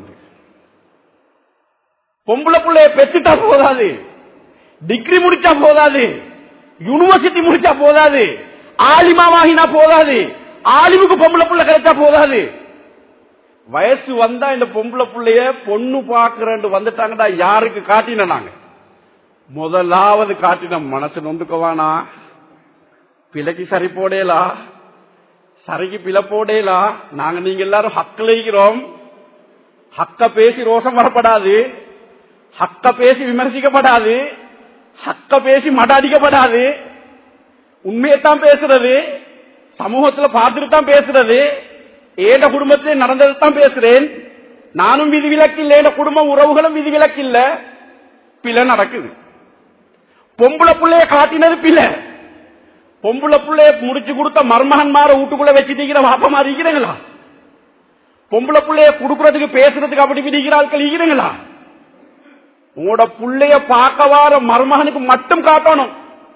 பொம்பளை பிள்ளைய பெற்றுட்டா போதாது டிகிரி முடிச்சா போதாது யூனிவர்சிட்டி முடிச்சா போதாது ஆலிமா வாங்கினா போதாது ஆலிமுக்கு பொம்பளை புள்ள கிடைச்சா போதாது வயசு வந்தா இந்த பொம்பளை புள்ளைய பொண்ணு பாக்குறேன் வந்துட்டாங்கடா யாருக்கு காட்டின நாங்க முதலாவது காட்டின மனசு நொந்துக்கவானா பிழைக்கு சரி போடேலா சரிக்கு பிழை போடேலா நாங்க நீங்க எல்லாரும் ஹக்கில் இருக்கிறோம் ஹக்க பேசி ரோஷம் வரப்படாது ஹக்க பேசி விமர்சிக்கப்படாது ஹக்க பேசி மடாடிக்கப்படாது உண்மையைத்தான் பேசுறது சமூகத்துல பார்த்துட்டு தான் பேசுறது ஏட குடும்பத்தில் நடந்ததுதான் பேசுறேன் நானும் விதி விலக்கு இல்ல என் குடும்பம் உறவுகளும் விதி விலக்கு இல்ல பிழை நடக்குது பொம்பளை புள்ளைய காட்டினது பிள்ளை பொம்பளை புள்ளைய முடிச்சு கொடுத்த மர்மகன்மார வீட்டுக்குள்ள வச்சுட்டு வாப்பமா இருக்கிறீங்களா பொம்பளை புள்ளைய கொடுக்கறதுக்கு பேசுறதுக்கு அப்படி விதிக்கிறார்கள் இருக்கிறீங்களா உங்களோட புள்ளைய பார்க்க வார மருமகனுக்கு மட்டும் காட்டணும்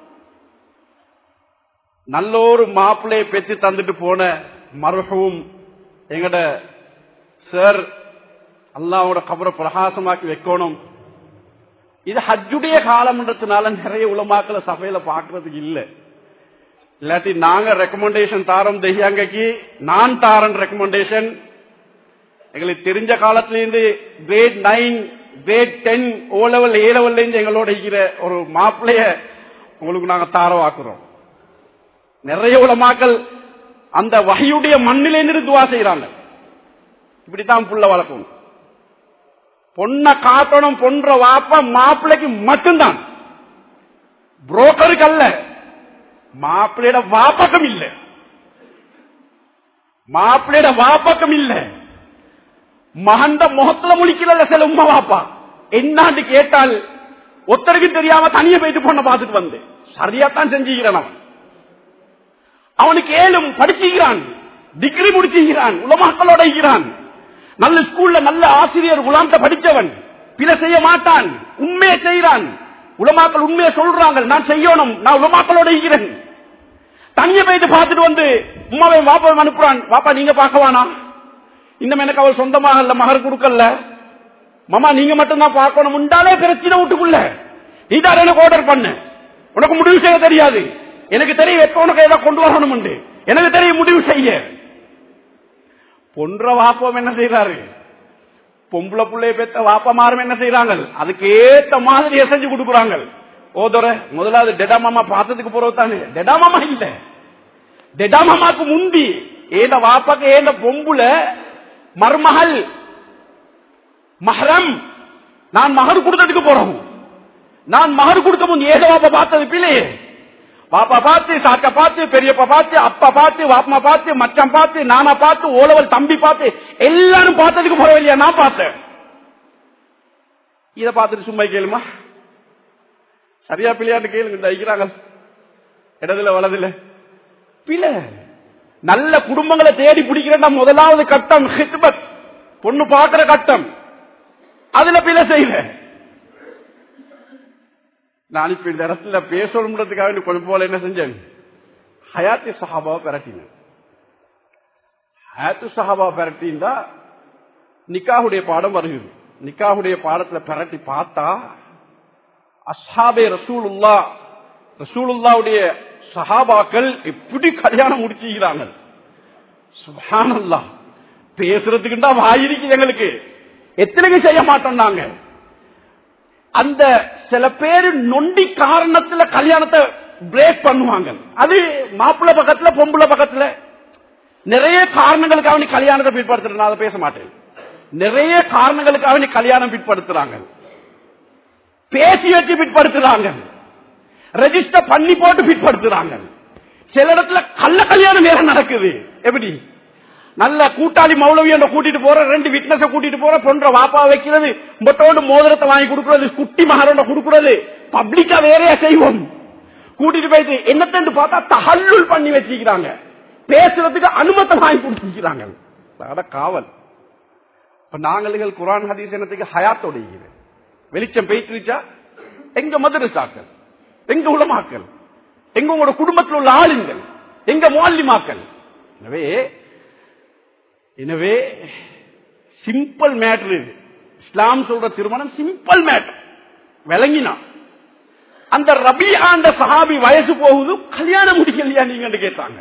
நல்ல ஒரு மாப்பிள்ளைய பெற்று தந்துட்டு போன மருகவும் எங்கட சார் அல்லாவோட கபரை பிரகாசமாக்கி வைக்கணும் இது ஹஜ்ஜுடைய காலம்ன்றதுனால நிறைய உலமாக்களை சபையில பாக்குறதுக்கு இல்ல இல்லாட்டி நாங்க ரெக்கமெண்டேஷன் தாரோம் தெய்யாங்கக்கு நான் தாரன் ரெக்கமெண்டேஷன் எங்களுக்கு தெரிஞ்ச காலத்துல இருந்து grade nine grade ten O level A லெவல்ல இருந்து எங்களோட இருக்கிற ஒரு மாப்பிளைய உங்களுக்கு நாங்க தாரவாக்குறோம் நிறைய உலமாக்கள் அந்த வகையுடைய மண்ணிலிருந்து துவா செய்யறாங்க இப்படித்தான் புள்ள வளர்க்கணும் பொண்ணை காட்டணும் பொன்ற வாப்ப மாப்பிள்ளைக்கு மட்டும்தான் புரோக்கருக்கு அல்ல மாப்பிள்ளையோட வாப்பக்கம் இல்ல மாப்பிள்ளையோட வாப்பக்கம் இல்ல மகண்ட முகத்துல முழிக்கிறத சில உமா வாப்பா என்னான்னு கேட்டால் ஒத்தருக்கு தெரியாம தனியா போயிட்டு பொண்ணை பார்த்துட்டு வந்து சரியாத்தான் செஞ்சுக்கிறேன் அவன் அவனுக்கு ஏழும் படிச்சுக்கிறான் டிகிரி முடிச்சுகிறான் உலமாக்களோட இருக்கிறான் நல்ல ஸ்கூல்ல நல்ல ஆசிரியர் குலாம்ட படிச்சவன் பிழை செய்ய மாட்டான் உண்மையை செய்யறான் உலமாக்கள் உண்மையை சொல்றாங்க நான் செய்யணும் நான் உலமாக்களோட இருக்கிறேன் தனிய போயிட்டு பார்த்துட்டு வந்து உமாவை வாப்பா அனுப்புறான் வாப்பா நீங்க பார்க்கவானா இன்னும் எனக்கு அவள் சொந்தமாக இல்ல மகர் கொடுக்கல மாமா நீங்க மட்டும் தான் பார்க்கணும் உண்டாலே பிரச்சனை வீட்டுக்குள்ள நீ தான் எனக்கு ஆர்டர் பண்ண உனக்கு முடிவு செய்ய தெரியாது எனக்கு தெரியும் எப்ப உனக்கு ஏதோ கொண்டு வரணும் எனக்கு தெரியும் முடிவு செய்ய பொன்ற வாப்பம் என்ன செய்யறாரு பொம்பளை பிள்ளைய பெத்த வாப்பமாரும் என்ன செய்யறாங்க அதுக்கு ஏத்த மாதிரி செஞ்சு கொடுக்குறாங்க ஓதோர முதலாவது டெடா மாமா பார்த்ததுக்கு போறது தானே டெடா மாமா இல்ல டெடா மாமாக்கு முந்தி ஏத வாப்பாக்கு ஏந்த பொம்புல மருமகள் மஹரம் நான் மகர் கொடுத்ததுக்கு போறோம் நான் மகர் கொடுக்க முந்தி ஏத வாப்பா பார்த்தது பிள்ளையே பாப்பா பார்த்து சாக்கா பார்த்து பெரியப்பா பார்த்து அப்பா பார்த்து வாப்பமா பார்த்து மச்சான் பார்த்து நானா பார்த்து ஓலவல் தம்பி பார்த்து எல்லாரும் பார்த்ததுக்கு போறவில்லையா நான் பார்த்தேன் இத பார்த்துட்டு சும்மா கேளுமா சரியா பிள்ளையாட்டு கேளுங்க இந்த ஐக்கிறாங்க இடதுல வலதுல பிள்ளை நல்ல குடும்பங்களை தேடி பிடிக்கிறேன்னா முதலாவது கட்டம் ஹித்பத் பொண்ணு பார்க்கிற கட்டம் அதுல பிள்ளை செய்யல நான் இப்ப இந்த இடத்துல பேசணும்ன்றதுக்காக வேண்டி கொஞ்சம் போல என்ன செஞ்சேன் ஹயாத்தி சஹாபாவை பெரட்டினேன் ஹயாத்து சஹாபா பெரட்டின்டா நிக்காவுடைய பாடம் வருகிறது நிக்காவுடைய பாடத்துல பெரட்டி பார்த்தா அஸ்ஹாபே ரசூலுல்லா ரசூலுல்லாவுடைய சஹாபாக்கள் எப்படி கல்யாணம் முடிச்சுக்கிறாங்க சுபானல்லா பேசுறதுக்குண்டா வாயிருக்கு எங்களுக்கு எத்தனைக்கு செய்ய மாட்டோம் நாங்க அந்த சில பேர் நொண்டி காரணத்துல கல்யாணத்தை பிரேக் பண்ணுவாங்க அது மாப்பிள்ள பக்கத்துல பொம்புல பக்கத்துல நிறைய காரணங்களுக்காக நீ கல்யாணத்தை பிற்படுத்துற நான் அதை பேச மாட்டேன் நிறைய காரணங்களுக்காக நீ கல்யாணம் பிற்படுத்துறாங்க பேசி வச்சு பிற்படுத்துறாங்க ரெஜிஸ்டர் பண்ணி போட்டு பிற்படுத்துறாங்க சில இடத்துல கள்ள கல்யாணம் வேற நடக்குது எப்படி நல்ல கூட்டாளி மௌலவி கூட்டிட்டு போற ரெண்டு விட்னஸ கூட்டிட்டு போற பொன்ற வாப்பா வைக்கிறது மொட்டோண்டு மோதிரத்தை வாங்கி கொடுக்கறது குட்டி மகரோட கொடுக்கறது பப்ளிக்கா வேறையா செய்வோம் கூட்டிட்டு போயிட்டு என்னத்தண்டு பார்த்தா தகல்லுள் பண்ணி வச்சிருக்கிறாங்க பேசுறதுக்கு அனுமதி வாங்கி கொடுத்துருக்கிறாங்க அட காவல் இப்ப நாங்கள் குரான் ஹதீஸ் என்னத்துக்கு ஹயாத்தோட இருக்கிறேன் வெளிச்சம் பெய்ட்டுருச்சா எங்க மதுரசாக்கள் எங்க உலமாக்கள் எங்க உங்களோட குடும்பத்தில் உள்ள ஆளுங்கள் எங்க மாலிமாக்கள் எனவே எனவே சிம்பிள் மேட்ரு இஸ்லாம் சொல்ற திருமணம் சிம்பிள் மேட்ரு விளங்கினா அந்த ரபி ஆண்ட சஹாபி வயசு போகுது கல்யாணம் முடிக்கலையா நீங்க கேட்டாங்க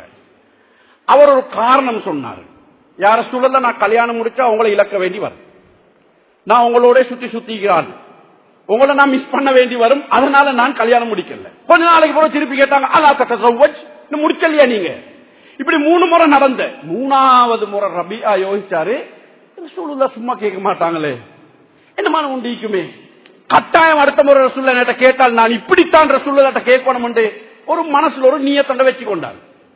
அவர் ஒரு காரணம் சொன்னார் யார சூழல்ல நான் கல்யாணம் முடிச்சா உங்களை இழக்க வேண்டி வரும் நான் உங்களோட சுத்தி சுத்திக்கிறான் உங்களை நான் மிஸ் பண்ண வேண்டி வரும் அதனால நான் கல்யாணம் முடிக்கல கொஞ்ச நாளைக்கு போல திருப்பி கேட்டாங்க அல்லா கட்ட முடிக்கலையா நீங்க இப்படி மூணு முறை நடந்த மூணாவது முறை ரபியா யோசிச்சாரு சூழல சும்மா கேட்க மாட்டாங்களே என்னமான உண்டிக்குமே கட்டாயம் அடுத்த முறை ரசூல்ல நேட்ட கேட்டால் நான் இப்படித்தான் ரசூல்ல கேட்கணும் ஒரு மனசுல ஒரு நீயத்தண்டை வச்சு கொண்டார்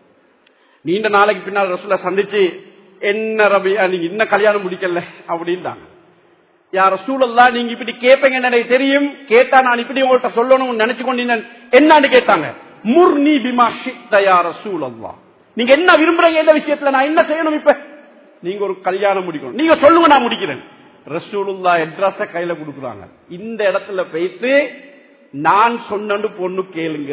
நீண்ட நாளைக்கு பின்னால் ரசூல்ல சந்திச்சு என்ன ரபியா நீங்க இன்னும் கல்யாணம் முடிக்கல அப்படின்ட்டாங்க யார் ரசூலல்லா நீங்க இப்படி கேட்பீங்க எனக்கு தெரியும் கேட்டா நான் இப்படி உங்கள்கிட்ட சொல்லணும்னு நினைச்சு கொண்டீங்க என்னன்னு கேட்டாங்க முர்னி பிமா ஷித்தயா ரசூலல்லா நீங்க என்ன விரும்புறீங்க இந்த விஷயத்துல நான் என்ன செய்யணும் இப்ப நீங்க ஒரு கல்யாணம் முடிக்கணும் நீங்க சொல்லுங்க நான் முடிக்கிறேன் ரசூலுல்லா அட்ரஸ கையில கொடுக்குறாங்க இந்த இடத்துல போயிட்டு நான் சொன்னு பொண்ணு கேளுங்க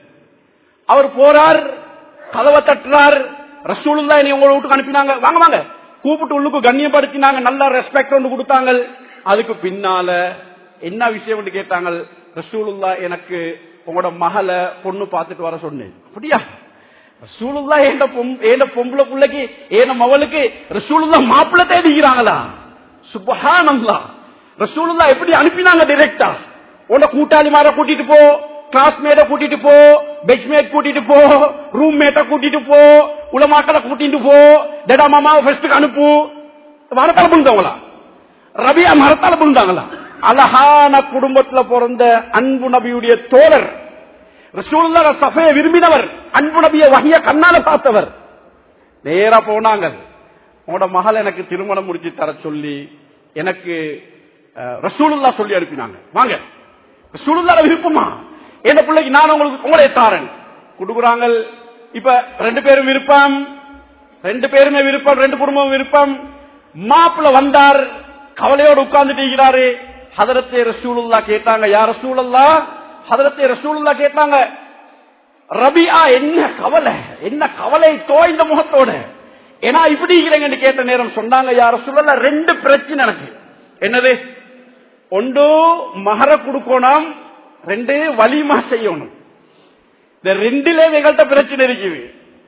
அவர் போறார் கதவை தட்டுறார் ரசூலுல்லா என்னை உங்களை வீட்டுக்கு அனுப்பினாங்க வாங்க வாங்க கூப்பிட்டு உள்ளுக்கு கண்ணியப்படுத்தினாங்க நல்ல ரெஸ்பெக்ட் ஒன்று கொடுத்தாங்க அதுக்கு பின்னால என்ன விஷயம் கேட்டாங்க ரசூலுல்லா எனக்கு உங்களோட மகளை பொண்ணு பார்த்துட்டு வர சொன்னேன் அப்படியா ரசூலுல்லா ஏண்ட ஏண்ட பொம்பளை பிள்ளைக்கு ஏன மவளுக்கு ரசூலுல்லா மாப்பிள்ள தேடிக்கிறாங்களா சுபஹானல்லா ரசூலுல்லா எப்படி அனுப்பினாங்க டைரக்டா உன்ன கூட்டாளி மாற கூட்டிட்டு போ கிளாஸ்மேட்ட கூட்டிட்டு போ பெஞ்ச்மேட் கூட்டிட்டு போ ரூம்மேட்ட கூட்டிட்டு போ உலமாக்களை கூட்டிட்டு போ டேடா மாமாவை ஃபர்ஸ்ட்டுக்கு அனுப்பு மரத்தால புழுந்தவங்களா ரபியா மரத்தால புழுந்தாங்களா அழகான குடும்பத்துல பிறந்த அன்பு நபியுடைய தோழர் ரசூல்லா சஃபைய விரும்பினவர் அன்பு நபிய வகைய கண்ணால பார்த்தவர் நேரா போனாங்க உங்களோட மகள் எனக்கு திருமணம் முடிச்சு தர சொல்லி எனக்கு ரசூலுல்லா சொல்லி அனுப்பினாங்க வாங்க ரசூலுல்லா விருப்பமா எந்த பிள்ளைக்கு நான் உங்களுக்கு உங்களே தாரன் கொடுக்குறாங்க இப்ப ரெண்டு பேரும் விருப்பம் ரெண்டு பேருமே விருப்பம் ரெண்டு குடும்பம் விருப்பம் மாப்பிள்ள வந்தார் கவலையோடு உட்கார்ந்துட்டு இருக்கிறாரு ஹதரத்தே ரசூலுல்லா கேட்டாங்க யார் ரசூலுல்லா ஹதரத்தே ரசூலுல்லா கேட்டாங்க ரபியா என்ன கவலை என்ன கவலை தோய்ந்த முகத்தோட ஏன்னா இப்படி இருக்கிறேங்கன்னு கேட்ட நேரம் சொன்னாங்க யார சொல்லல ரெண்டு பிரச்சனை எனக்கு என்னது ஒன்று மகர கொடுக்கணும் ரெண்டு வலிமா செய்யணும் இந்த ரெண்டுல எங்கள்கிட்ட பிரச்சனை இருக்குது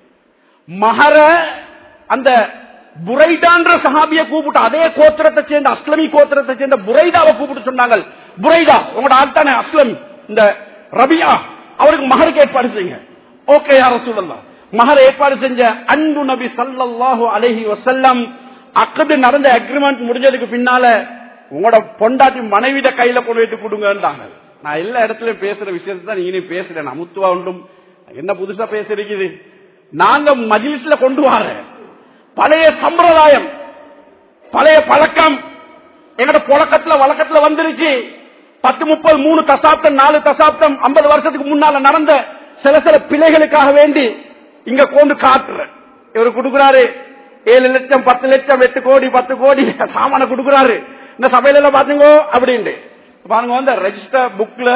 மகர அந்த புரைதான்ற சஹாபிய கூப்பிட்டு அதே கோத்திரத்தை சேர்ந்த அஸ்லமி கோத்திரத்தை சேர்ந்த புரைதாவை கூப்பிட்டு சொன்னாங்க புரைதா உங்களோட ஆள் தானே அஸ்லமி இந்த ரபியா அவருக்கு மகருக்கு ஏற்பாடு செய்யுங்க ஓகே யார சொல்லலாம் மகர் ஏற்பாடு செஞ்ச அன்பு நபி சல்லாஹு அலஹி வசல்லம் அக்கது நடந்த அக்ரிமெண்ட் முடிஞ்சதுக்கு பின்னால உங்களோட பொண்டாட்டி மனைவிட கையில கொண்டு வைத்து கொடுங்கன்றாங்க நான் எல்லா இடத்துலயும் பேசுற விஷயத்தை தான் நீங்க பேசுறேன் நான் முத்துவா உண்டும் என்ன புதுசா பேசிருக்குது நாங்க மஜிலிஸ்ல கொண்டு வர பழைய சம்பிரதாயம் பழைய பழக்கம் எங்கட புழக்கத்துல வழக்கத்துல வந்துருச்சு பத்து முப்பது மூணு தசாப்தம் நாலு தசாப்தம் ஐம்பது வருஷத்துக்கு முன்னால நடந்த சில சில பிள்ளைகளுக்காக வேண்டி இங்க கொண்டு காட்டுற இவர் கொடுக்கிறாரு ஏழு லட்சம் பத்து லட்சம் எட்டு கோடி பத்து கோடி சாமான கொடுக்கிறாரு இந்த சபையில எல்லாம் பாத்துங்கோ அப்படின்ட்டு பாருங்க வந்து ரெஜிஸ்டர் புக்ல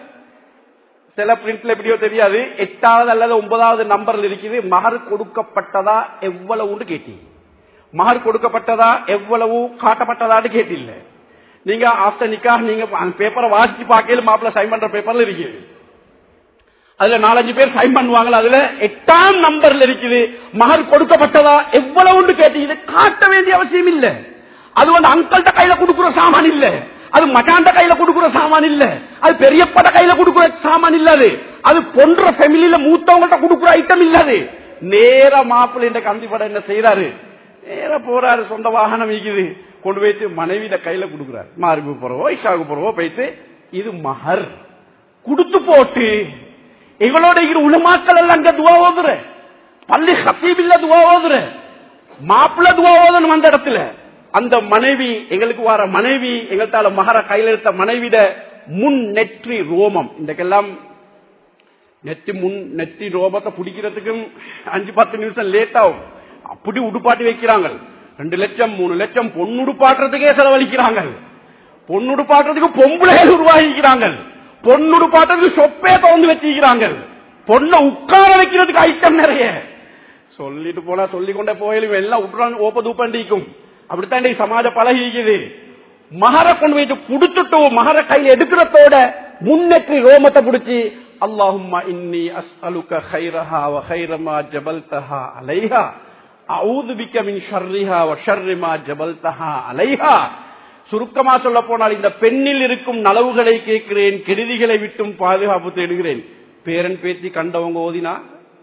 சில பிரிண்ட்ல எப்படியோ தெரியாது எட்டாவது அல்லது ஒன்பதாவது நம்பர்ல இருக்குது மகர் கொடுக்கப்பட்டதா எவ்வளவு கேட்டீங்க மகர் கொடுக்கப்பட்டதா எவ்வளவு காட்டப்பட்டதான்னு கேட்டில்ல நீங்க ஆஃப்டர் நிக்கா நீங்க அந்த பேப்பரை வாசிச்சு பார்க்கல மாப்பிள்ள சைன் பண்ற பேப்பர்ல இருக்குது அதுல நாலஞ்சு பேர் சைன் பண்ணுவாங்களா அதுல எட்டாம் நம்பர்ல இருக்குது மகர் கொடுக்கப்பட்டதா எவ்வளவு கேட்டீங்க காட்ட வேண்டிய அவசியம் இல்ல அது வந்து அங்கள்கிட்ட கையில கொடுக்குற சாமான் இல்ல அது மச்சாண்ட கையில கொடுக்குற சாமான் இல்ல அது பெரியப்பட கையில கொடுக்குற சாமான் இல்ல அது அது பொன்ற ஃபேமிலியில மூத்தவங்கள்ட்ட கொடுக்குற ஐட்டம் இல்ல அது நேர மாப்பிள்ளை இந்த கந்திப்பட என்ன செய்யறாரு நேர போறாரு சொந்த வாகனம் இருக்குது கொண்டு போயிட்டு மனைவியில கையில கொடுக்குறாரு மாரிபு போறவோ இஷாவுக்கு போறவோ போயிட்டு இது மகர் கொடுத்து போட்டு எங்களோட இரு உலமாக்கள் எல்லாம் அங்க துவா ஓதுற பள்ளி ஹத்தீபில்ல துவா ஓதுற மாப்பிள்ள துவா ஓதணும் அந்த இடத்துல அந்த மனைவி எங்களுக்கு வர மனைவி எங்கள்தால மகர கையில் எடுத்த மனைவிட முன் நெற்றி ரோமம் இன்றைக்கெல்லாம் நெத்தி முன் நெத்தி ரோமத்தை பிடிக்கிறதுக்கும் அஞ்சு பத்து நிமிஷம் லேட் ஆகும் அப்படி உடுப்பாட்டி வைக்கிறாங்க ரெண்டு லட்சம் மூணு லட்சம் பொண்ணுடுப்பாட்டுறதுக்கே செலவழிக்கிறாங்க பொண்ணுடுப்பாட்டுறதுக்கு பொம்பளைகள் உருவாகிக்கிறாங்க பொண்ணுடுப்பாட்டுறதுக்கு சொப்பே திறந்து வச்சிருக்கிறாங்க பொண்ணை உட்கார வைக்கிறதுக்கு ஐட்டம் நிறைய சொல்லிட்டு போனா சொல்லி கொண்டே போயிலும் எல்லாம் விட்டுறாங்க ஓப்ப தூப்பண்டிக்கும் அப்படித்தான் சமாஜ பழகிக்குது மகர கொண்டு போயிட்டு குடுத்துட்டு மகர கையில் எடுக்கிறதோட முன்னேற்றி ரோமத்தை பிடிச்சி அல்லாஹும்மா இன்னி அஸ்அலுக கைரஹா வ கைரமா ஜபல்தஹா அலைஹா அவுது பிக்க மின் ஷர்ரிஹா வ ஷர்ரிமா ஜபல்தஹா அலைஹா சுருக்கமா சொல்ல போனால் இந்த பெண்ணில் இருக்கும் நலவுகளை கேட்கிறேன் கெடுதிகளை விட்டும் பாதுகாப்பு தேடுகிறேன் பேரன் பேத்தி கண்டவங்க ஓதினா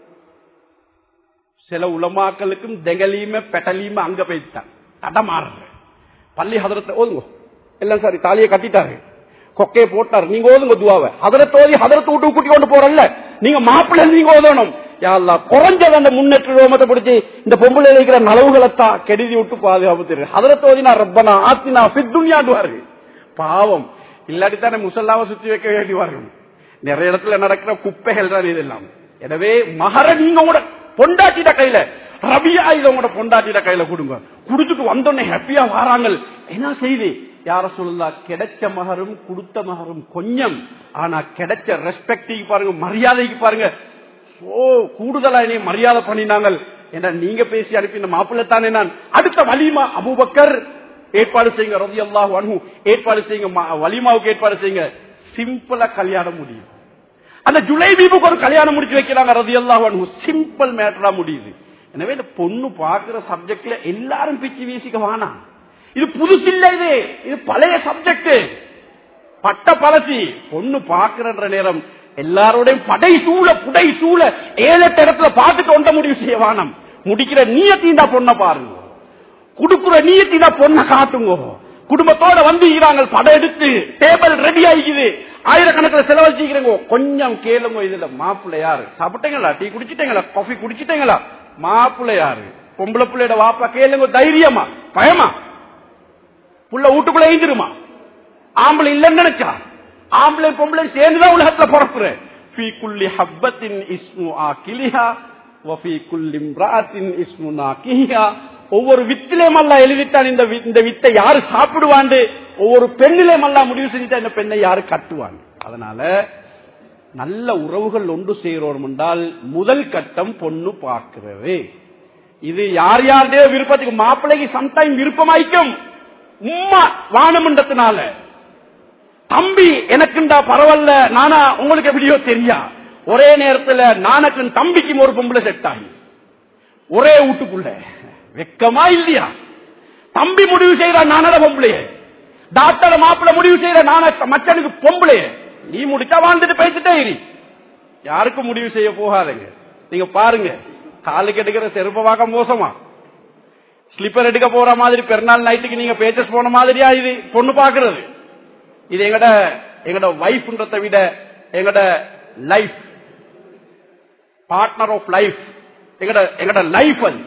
சில உலமாக்களுக்கும் தெகலீம பெட்டலீம அங்க போயிட்டான் தடமாறுற பள்ளி ஹதரத்தை ஓதுங்க எல்லாம் சாரி தாலியை கட்டிட்டாரு கொக்கையை போட்டாரு நீங்க ஓதுங்க துவாவை ஹதரத்தை ஓதி ஹதரத்தை விட்டு கூட்டி கொண்டு போறல்ல நீங்க மாப்பிள்ளை நீங்க ஓதணும் யாழ்லா குறைஞ்சது அந்த முன்னேற்ற ரோமத்தை பிடிச்சி இந்த பொம்பளை இருக்கிற நலவுகளைத்தான் கெடுதி விட்டு பாதுகாப்பு தெரியும் ஹதரத்தை ஓதினா ரப்பனா ஆத்தினா பித்துன்யாண்டுவாரு பாவம் இல்லாட்டி தானே முசல்லாவை சுத்தி வைக்க வேண்டிவார்கள் நிறைய இடத்துல நடக்கிற குப்பைகள் தான் இதெல்லாம் எனவே மகர நீங்க கூட பொண்டாட்டிட கையில ரபியா இத உங்களோட பொண்டாட்டிட கையில கொடுங்க குடுத்துட்டு வந்தோடனே ஹாப்பியா வாராங்க என்ன செய்தி யார சொல்லா கிடைச்ச மகரும் கொடுத்த மகரும் கொஞ்சம் ஆனா கிடைச்ச ரெஸ்பெக்டிக்கு பாருங்க மரியாதைக்கு பாருங்க ஓ கூடுதலா என்னை மரியாதை பண்ணினாங்க ஏன்னா நீங்க பேசி அனுப்பின மாப்பிள்ளை தானே நான் அடுத்த வலிமா அபுபக்கர் ஏற்பாடு செய்யுங்க ரவி அல்லாஹ் அனு ஏற்பாடு செய்யுங்க ம- வலிமாவுக்கு ஏற்பாடு செய்யுங்க சிம்பிளா கல்யாணம் முடியும் அந்த ஜுலைபீபுக்கு ஒரு கல்யாணம் முடிச்சு வைக்கிறாங்க ரதி அல்லாஹ் அனு சிம்பிள் மேட்டரா முடியுது எனவே இந்த பொண்ணு பாக்குற சப்ஜெக்ட்ல எல்லாரும் பிச்சு வீசிக்க வேணாம் இது புதுசு இல்ல இது இது பழைய சப்ஜெக்ட் பட்ட பழசி பொண்ணு பாக்குற நேரம் எல்லாரோடையும் படை சூழ புடை சூழ ஏழெட்டு இடத்துல பார்த்துட்டு ஒன்ற முடிவு செய்ய வேணாம் முடிக்கிற நீயத்தையும் தான் பொண்ணை பாருங்க குடுக்குற நீயத்தையும் தான் பொண்ணை காட்டுங்க குடும்பத்தோட வந்து இருக்கிறாங்க படம் எடுத்து டேபிள் ரெடி ஆகிக்குது ஆயிரக்கணக்கில் செலவழிச்சுக்கிறீங்க கொஞ்சம் கேளுங்க இதுல மாப்பிள்ளை யாரு சாப்பிட்டீங்களா டீ குடிச்சிட்டீங்களா காஃபி குடிச்சிட்டீங்களா மாப்பிள்ளை யாரு பொம்பளை பிள்ளையோட வாப்பா கேளுங்க தைரியமா பயமா புள்ள வீட்டுக்குள்ள எழுந்திருமா ஆம்பளை இல்லைன்னு நினைச்சா ஆம்பளை பொம்பளை சேர்ந்துதான் உலகத்துல பிறப்புற ஃபீ குல்லி ஹப்பத்தின் இஸ்மு ஆக்கிலிஹா வஃபி குல்லி இம்ராத்தின் இஸ்மு நாக்கிஹா ஒவ்வொரு வித்திலையும் அல்ல எழுதிட்டான் இந்த வி- இந்த வித்தை யாரு சாப்பிடுவாண்டு ஒவ்வொரு பெண்ணிலையும் அல்ல முடிவு செஞ்சுட்டா இந்த பெண்ணை யாரு கட்டுவான் அதனால நல்ல உறவுகள் ஒன்று செய்கிறோம் என்றால் முதல் கட்டம் பொண்ணு பார்க்கிறது இது யார் யாருடைய விருப்பத்துக்கு மாப்பிள்ளைக்கு சம்டைம் விருப்பமாய்க்கும் உம்மா வானமண்டத்தினால தம்பி எனக்குண்டா பரவாயில்ல நானா உங்களுக்கு எப்படியோ தெரியா ஒரே நேரத்துல நானக்கும் தம்பிக்கும் ஒரு பொம்பளை செட் ஆகி ஒரே வீட்டுக்குள்ள வெக்கமா இல்லையா தம்பி முடிவு செய்யற நானட பொம்பளைய டாக்டர் மாப்பிள்ள முடிவு செய்யற நான மச்சனுக்கு பொம்பளைய நீ முடிச்சா வாழ்ந்துட்டு பேசிட்டே இரு யாருக்கும் முடிவு செய்ய போகாதீங்க நீங்க பாருங்க காலுக்கு எடுக்கிற செருப்ப பார்க்க மோசமா ஸ்லிப்பர் எடுக்க போற மாதிரி பெருநாள் நைட்டுக்கு நீங்க பேச்சஸ் போன மாதிரியா இது பொண்ணு பாக்குறது இது எங்கட எங்கட வைஃப்ன்றதை விட எங்கட லைஃப் பார்ட்னர் ஆஃப் லைஃப் எங்கட எங்கட லைஃப் அது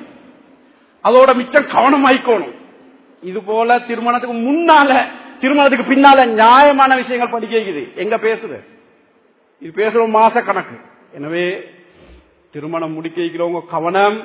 அதோட மிச்சம் கவனமாய்க்கணும் இது போல திருமணத்துக்கு முன்னால திருமணத்துக்கு பின்னால நியாயமான விஷயங்கள் படிக்க வைக்குது எங்க பேசுது இது பேசுறோம் மாச கணக்கு எனவே திருமணம் முடிக்க வைக்கிறவங்க கவனம்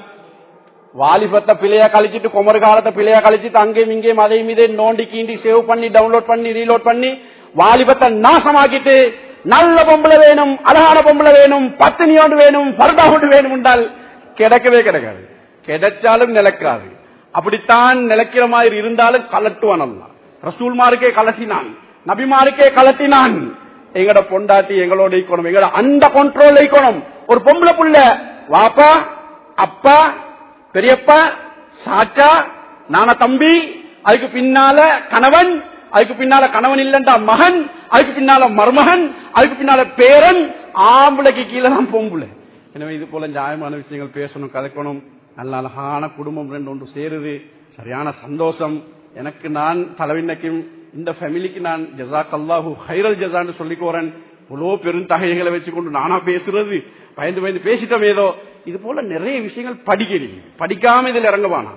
வாலிபத்தை பிள்ளையா கழிச்சிட்டு குமர் காலத்தை பிள்ளையா கழிச்சிட்டு அங்கேயும் இங்கேயும் அதையும் இதே நோண்டி கீண்டி சேவ் பண்ணி டவுன்லோட் பண்ணி ரீலோட் பண்ணி வாலிபத்தை நாசமாக்கிட்டு நல்ல பொம்பளை வேணும் அழகான பொம்பளை வேணும் பத்தினியோடு வேணும் பரதாவோடு வேணும் என்றால் கிடைக்கவே கிடைக்காது கிடைச்சாலும் நிலைக்காது அப்படித்தான் நிலைக்கிற மாதிரி இருந்தாலும் கலட்டுவான் அல்ல ரசூல்மாருக்கே கலட்டினான் நபிமாருக்கே கலட்டினான் எங்கட பொண்டாட்டி எங்களோட இருக்கணும் எங்கட அந்த கண்ட்ரோல் இருக்கணும் ஒரு பொம்பளை புள்ள வாப்பா அப்பா பெரியப்பா சாச்சா நான தம்பி அதுக்கு பின்னால கணவன் அதுக்கு பின்னால கணவன் இல்லண்டா மகன் அதுக்கு பின்னால மருமகன் அதுக்கு பின்னால பேரன் ஆம்பளைக்கு கீழே தான் பொம்புளை எனவே இது போல நியாயமான விஷயங்கள் பேசணும் கதைக்கணும் நல்ல அழகான குடும்பம் ரெண்டு ஒன்று சேருது சரியான சந்தோஷம் எனக்கு நான் தலைவினைக்கும் இந்த ஃபேமிலிக்கு நான் ஜசாக் அல்லாஹு ஹைரல் ஜசான்னு சொல்லிக்கோறேன் இவ்வளோ பெருந்தகைகளை வச்சுக்கொண்டு நானா பேசுறது பயந்து பயந்து பேசிட்டோம் ஏதோ இது போல நிறைய விஷயங்கள் படிக்கிறீங்க படிக்காம இதுல இறங்குவானா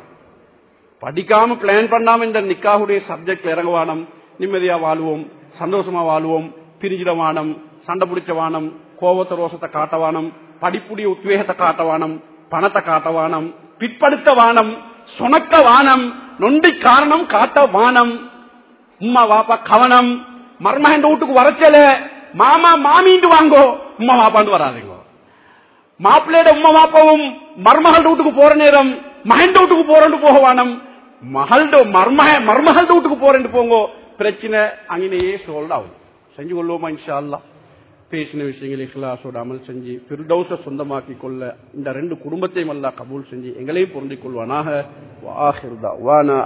படிக்காம பிளான் பண்ணாம இந்த நிக்காவுடைய சப்ஜெக்ட்ல இறங்குவானம் நிம்மதியா வாழுவோம் சந்தோஷமா வாழுவோம் பிரிஞ்சிட வானம் சண்டை பிடிச்ச வானம் கோபத்த ரோசத்தை காட்டவானம் படிப்புடைய உத்வேகத்தை காட்டவானம் பணத்தை காட்டவானம் பிற்படுத்த வானம் சொனக்க வானம் நொண்டி காரணம் காட்ட வானம் உம்மா வாப்பா கவனம் மர்மகண்ட வீட்டுக்கு வரச்சல மாமா மாமிண்டு வாங்கோ உம்மா வாப்பாண்டு வராதுங்க மாப்பிள்ளையோட உம்மா வாப்பாவும் மருமகள் வீட்டுக்கு போற நேரம் மகன் வீட்டுக்கு போறேன்னு போகவானம் மகள்ட மர்மக மருமகள் வீட்டுக்கு போறேன்னு போங்கோ பிரச்சனை அங்கேயே சோல்ட் ஆகும் செஞ்சு கொள்வோமா இன்ஷா அல்லாஹ் பேசின விஷயங்களை இஹ்லாசோட அமல் செஞ்சு பிர்தௌச சொந்தமாக்கி கொள்ள இந்த ரெண்டு குடும்பத்தையும் அல்லாஹ் கபூல் செஞ்சு எங்களையும் பொருந்திக் கொள்வானாக வாஹிர் தஅவானா